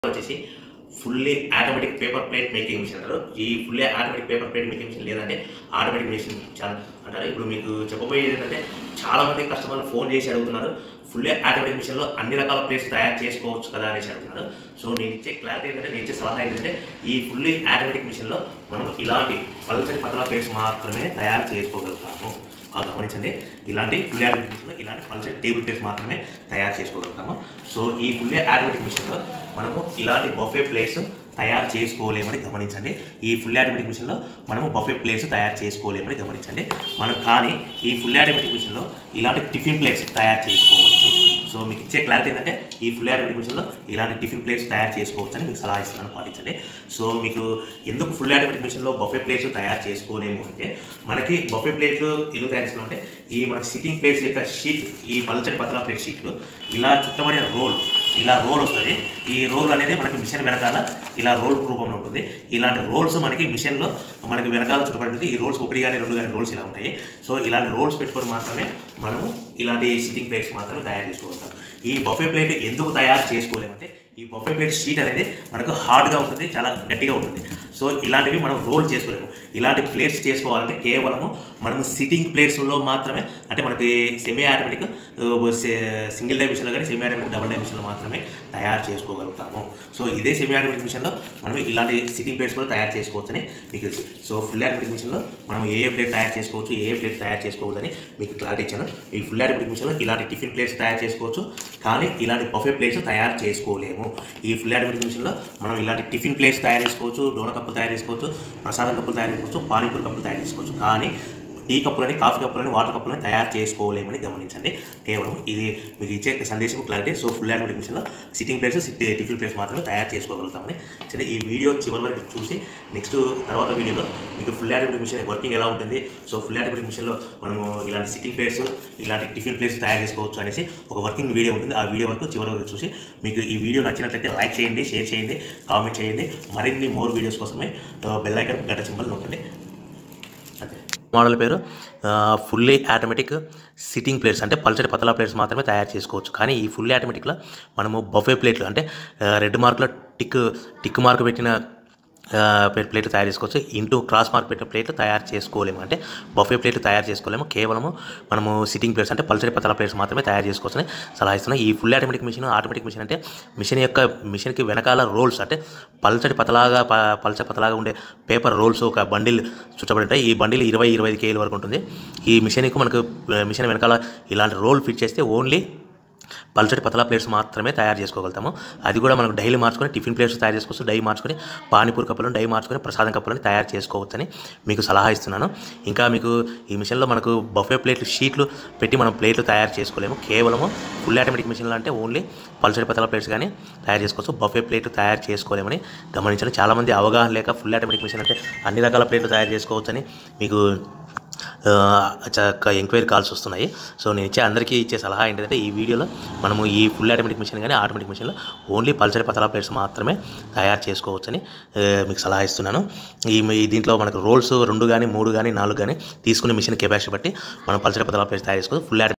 వచ్చేసి fully automatic paper plate making machine అంటారు ఈ fully automatic paper plate making machine లేదంటే ఆటోమేటిక్ మిషన్ చాలా అంటారు ఇప్పుడు మీకు చెప్పబోయేది ఏంటంటే చాలా మంది కస్టమర్లు ఫోన్ చేసి అడుగుతున్నారు ఫుల్లీ ఆటోమేటిక్ మిషన్లో అన్ని రకాల ప్లేట్స్ తయారు చేసుకోవచ్చు కదా అనేసి అడుగుతున్నారు సో నేను ఇచ్చే క్లారిటీ ఏంటంటే నేను ఇచ్చే సలహా ఏంటంటే ఈ ఫుల్లీ ఆటోమేటిక్ మిషన్లో మనం ఇలాంటి పలుచని పతలా ప్లేట్స్ మాత్రమే తయారు చేసుకోగలుగుతాము ఆ గమనించండి ఇలాంటి ఫుల్ ఆటోమేటిక్ మిషన్లో ఇలాంటి పల్సర్ టేబుల్ ప్లేట్స్ మాత్రమే తయారు చేసుకోగలుగుతాము సో ఈ ఫుల్ ఆటోమేటిక్ మిషన్లో మనము ఇలాంటి బఫే ప్లేట్స్ తయారు చేసుకోలేమని గమనించండి ఈ ఫుల్ ఆటోమేటిక్ మిషన్లో మనము బఫే ప్లేట్స్ తయారు చేసుకోలేమని గమనించండి మనం కానీ ఈ ఫుల్ ఆటోమేటిక్ మిషన్లో ఇలాంటి టిఫిన్ ప్లేట్స్ తయారు చేసుకోవచ్చు సో మీకు ఇచ్చే క్లారిటీ ఏంటంటే ఈ ఫుల్ ఆటోమేటిక్ మిషన్లో ఇలాంటి టిఫిన్ ప్లేట్స్ తయారు చేసుకోవచ్చు అని మీకు సలహా ఇస్తున్నాను పాటించండి సో మీకు ఎందుకు ఫుల్ ఆటోమేటిక్ మిషన్లో బఫే ప్లేట్స్ తయారు చేసుకోలేము అంటే మనకి బఫే ప్లేట్లు ఎందుకు తయారు చేసుకోవాలంటే ఈ మన సిట్టింగ్ ప్లేట్స్ యొక్క షీట్ ఈ పల్చని పతలా ప్లేట్ షీట్లు ఇలా చుట్టబడిన రోల్ ఇలా రోల్ వస్తుంది ఈ రోల్ అనేది మనకి మిషన్ వెనకాల ఇలా రోల్ రూపంలో ఉంటుంది ఇలాంటి రోల్స్ మనకి మిషన్లో మనకి వెనకాల చుట్టబడింది ఈ రోల్స్ ఒకటి కానీ రెండు కానీ రోల్స్ ఇలా ఉంటాయి సో ఇలాంటి రోల్స్ పెట్టుకొని మాత్రమే మనము ఇలాంటి సిట్టింగ్ ప్లేట్స్ మాత్రమే తయారు చేసుకోగలుగుతాం ఈ బఫే ప్లేట్ ఎందుకు తయారు చేసుకోలేమంటే ఈ బఫే ప్లేట్ షీట్ అనేది మనకు హార్డ్గా ఉంటుంది చాలా గట్టిగా ఉంటుంది సో ఇలాంటివి మనం రోల్ చేసుకోలేము ఇలాంటి ప్లేట్స్ చేసుకోవాలంటే కేవలము మనం సిట్టింగ్ ప్లేట్స్లో మాత్రమే అంటే మనకి సెమీ ఆటోమేటిక్ సింగిల్ డై మిషన్లో కానీ సెమీ ఆటోమేటిక్ డబుల్ డై మిషన్లో మాత్రమే తయారు చేసుకోగలుగుతాము సో ఇదే సెమీ ఆటోమేటిక్ మిషన్లో మనం ఇలాంటి సిట్టింగ్ ప్లేట్స్ కూడా తయారు చేసుకోవచ్చని మీకు తెలుసు సో ఫుల్ ఆటోమేటిక్ మిషన్లో మనం ఏ ఏ ప్లేట్ తయారు చేసుకోవచ్చు ఏ ఏ ప్లేట్ తయారు చేసుకోవద్దని మీకు క్లారిటీ ఇచ్చాను ఈ ఫుల్ ఆటోమేటిక్ మిషన్లో ఇలాంటి టిఫిన్ ప్లేట్స్ తయారు చేసుకోవచ్చు కానీ ఇలాంటి బఫే ప్లేట్స్ తయారు చేసుకోలేము ఈ ఫుల్ ఆటోమేటిక్ మిషన్లో మనం ఇలాంటి టిఫిన్ ప్లేట్స్ తయారు చేసుకోవచ్చు డోన కప్పులు తయారు చేసుకోవచ్చు ప్రసాదం కప్పులు తయారు చేసుకోవచ్చు పానీపూరి కప్పులు తయారు చేసుకోవచ్చు కానీ టీ కప్పులని కాఫీ కప్పులని వాటర్ కప్పులని తయారు చేసుకోలేమని గమనించండి కేవలం ఇది మీకు ఇచ్చే సందేశం క్లారిటీ సో ఫుల్ ఆటోమేటిక్ మిషన్లో సిట్టింగ్ ప్లేస్ టిఫిన్ ప్లేస్ మాత్రమే తయారు చేసుకోగలుగుతామని సరే ఈ వీడియో చివరి వరకు చూసి నెక్స్ట్ తర్వాత వీడియోలో మీకు ఫుల్ ఆటోమేటిక్ మిషన్ వర్కింగ్ ఎలా ఉంటుంది సో ఫుల్ ఆటోమేటిక్ మిషన్లో మనము ఇలాంటి సిట్టింగ్ ప్లేట్స్ ఇలాంటి టిఫిన్ ప్లేస్ తయారు చేసుకోవచ్చు అనేసి ఒక వర్కింగ్ వీడియో ఉంటుంది ఆ వీడియో వరకు చివరి వరకు చూసి మీకు ఈ వీడియో నచ్చినట్లయితే లైక్ చేయండి షేర్ చేయండి కామెంట్ చేయండి మరిన్ని మోర్ వీడియోస్ కోసమే బెల్ ఐకన్ గంట సింబల్ నొక్కండి అంతే మోడల్ పేరు ఫుల్లీ ఆటోమేటిక్ సిట్టింగ్ ప్లేట్స్ అంటే పల్చటి పతలా ప్లేట్స్ మాత్రమే తయారు చేసుకోవచ్చు కానీ ఈ ఫుల్లీ ఆటోమేటిక్లో మనము బఫే ప్లేట్లు అంటే రెడ్ మార్క్లో టిక్ టిక్ మార్క్ పెట్టిన ఆ, ప్లేట్ ప్లేట్లు తయారు చేసుకోవచ్చు ఇంటూ క్రాస్ మార్క్ పెట్టిన ప్లేట్లు తయారు చేసుకోలేము అంటే బఫే ప్లేట్లు తయారు చేసుకోలేము కేవలము మనము సిట్టింగ్ ప్లేట్స్ అంటే పల్చడి పతల ప్లేట్స్ మాత్రమే తయారు చేసుకోవచ్చని సలహా ఇస్తున్నాం ఈ full automatic machine automatic machine అంటే మిషన్ యొక్క మిషన్కి వెనకాల రోల్స్ అంటే పల్చడి పతలాగా ప- పల్చ పతలాగా ఉండే పేపర్ రోల్స్ ఒక బండిల్ చుట్టబడి ఉంటాయి ఈ బండిల్ ఇరవై ఇరవై ఐదు కేజీల వరకు ఉంటుంది ఈ మిషన్కి మనకు ఆ, మిషన్ వెనకాల ఇలాంటి రోల్ ఫిట్ చేస్తే ఓన్లీ పల్చటి పతలా ప్లేట్స్ మాత్రమే తయారు చేసుకోగలుగుతాము అది కూడా మనకు డైలీ మార్చుకొని టిఫిన్ ప్లేట్స్ తయారు చేసుకోవచ్చు డై మార్చుకొని పానీపూరి కప్పులను డై మార్చుకొని ప్రసాదం కప్పులను తయారు చేసుకోవచ్చని మీకు సలహా ఇస్తున్నాను ఇంకా మీకు ఈ మిషన్లో మనకు బఫే ప్లేట్లు షీట్లు పెట్టి మనం ప్లేట్లు తయారు చేసుకోలేము కేవలము ఫుల్ ఆటోమేటిక్ మిషన్లో అంటే ఓన్లీ పల్చటి పతలా ప్లేట్స్ కానీ తయారు చేసుకోవచ్చు బఫే ప్లేట్లు తయారు చేసుకోలేమని గమనించాను చాలామంది అవగాహన లేక ఫుల్ ఆటోమేటిక్ మిషన్ అంటే అన్ని రకాల ప్లేట్లు తయారు చేసుకోవచ్చని మీకు ఎంక్వైరీ కాల్స్ వస్తున్నాయి సో నేను ఇచ్చే అందరికీ ఇచ్చే సలహా ఏంటంటే ఈ వీడియోలో మనము ఈ ఫుల్ ఆటోమేటిక్ మిషన్ కానీ ఆటోమేటిక్ మిషన్లో ఓన్లీ పల్చడి పతలా ప్లేట్స్ మాత్రమే తయారు చేసుకోవచ్చని ఆ, మీకు సలహా ఇస్తున్నాను ఈ ఈ దీంట్లో మనకు రోల్స్ రెండు కానీ మూడు కానీ నాలుగు కానీ తీసుకునే మిషన్ కెపాసిటీ బట్టి మనం పల్చడి పతలా ప్లేట్స్ తయారు చేసుకోవచ్చు ఫుల్